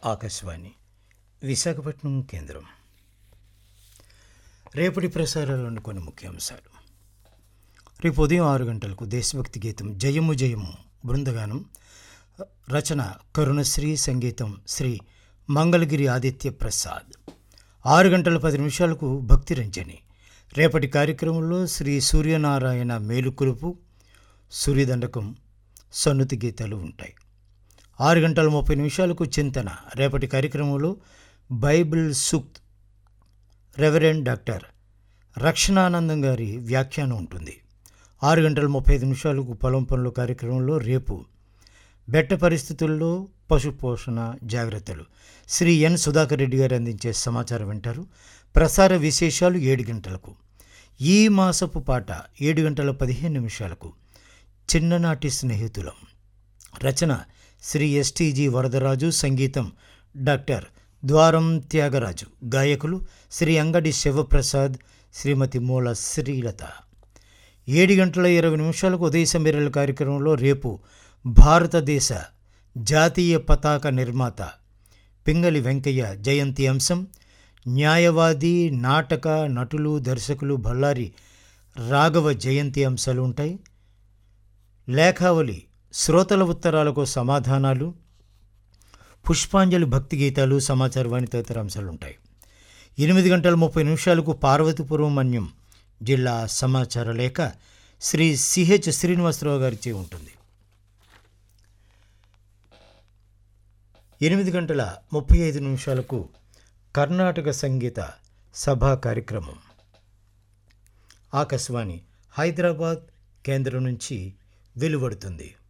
ఆకాశవాణి విశాఖపట్నం కేంద్రం రేపటి ప్రసారాలను కొన్ని ముఖ్యాంశాలు రేపు ఉదయం ఆరు గంటలకు దేశభక్తి గీతం జయము జయము బృందగానం రచన కరుణశ్రీ సంగీతం శ్రీ మంగళగిరి ఆదిత్య ప్రసాద్ ఆరు గంటల పది నిమిషాలకు భక్తి రంజని రేపటి కార్యక్రమంలో శ్రీ సూర్యనారాయణ మేలుకొలుపు సూర్యదండకం సన్నుతి గీతాలు ఉంటాయి ఆరు గంటల ముప్పై నిమిషాలకు చింతన రేపటి కార్యక్రమంలో బైబిల్ సూక్త్ రెవరెండ్ డాక్టర్ రక్షణానందం గారి వ్యాఖ్యానం ఉంటుంది ఆరు గంటల ముప్పై ఐదు నిమిషాలకు పొలం పనుల కార్యక్రమంలో రేపు బెట్ట పరిస్థితుల్లో పశు పోషణ జాగ్రత్తలు శ్రీ ఎన్ సుధాకర్ రెడ్డి గారు అందించే సమాచారం వింటారు ప్రసార విశేషాలు ఏడు గంటలకు ఈ మాసపు పాట ఏడు గంటల పదిహేను నిమిషాలకు చిన్ననాటి స్నేహితులం రచన శ్రీ ఎస్టీజీ వరదరాజు సంగీతం డాక్టర్ ద్వారం త్యాగరాజు గాయకులు శ్రీ అంగడి శివప్రసాద్ శ్రీమతి మూల శ్రీలత ఏడు గంటల ఇరవై నిమిషాలకు ఉదయ సమీరల కార్యక్రమంలో రేపు భారతదేశ జాతీయ పతాక నిర్మాత పింగళి వెంకయ్య జయంతి అంశం న్యాయవాది నాటక నటులు దర్శకులు బళ్ళారి రాఘవ జయంతి అంశాలు ఉంటాయి లేఖావళి శ్రోతల ఉత్తరాలకు సమాధానాలు పుష్పాంజలి భక్తి గీతాలు సమాచార వాణి తదితర అంశాలు ఉంటాయి ఎనిమిది గంటల ముప్పై నిమిషాలకు పార్వతీపురం మన్యం జిల్లా సమాచార లేఖ శ్రీ సిహెచ్ శ్రీనివాసరావు గారిచే ఉంటుంది ఎనిమిది గంటల ముప్పై ఐదు నిమిషాలకు కర్ణాటక సంగీత సభా కార్యక్రమం ఆకాశవాణి హైదరాబాద్ కేంద్రం నుంచి వెలువడుతుంది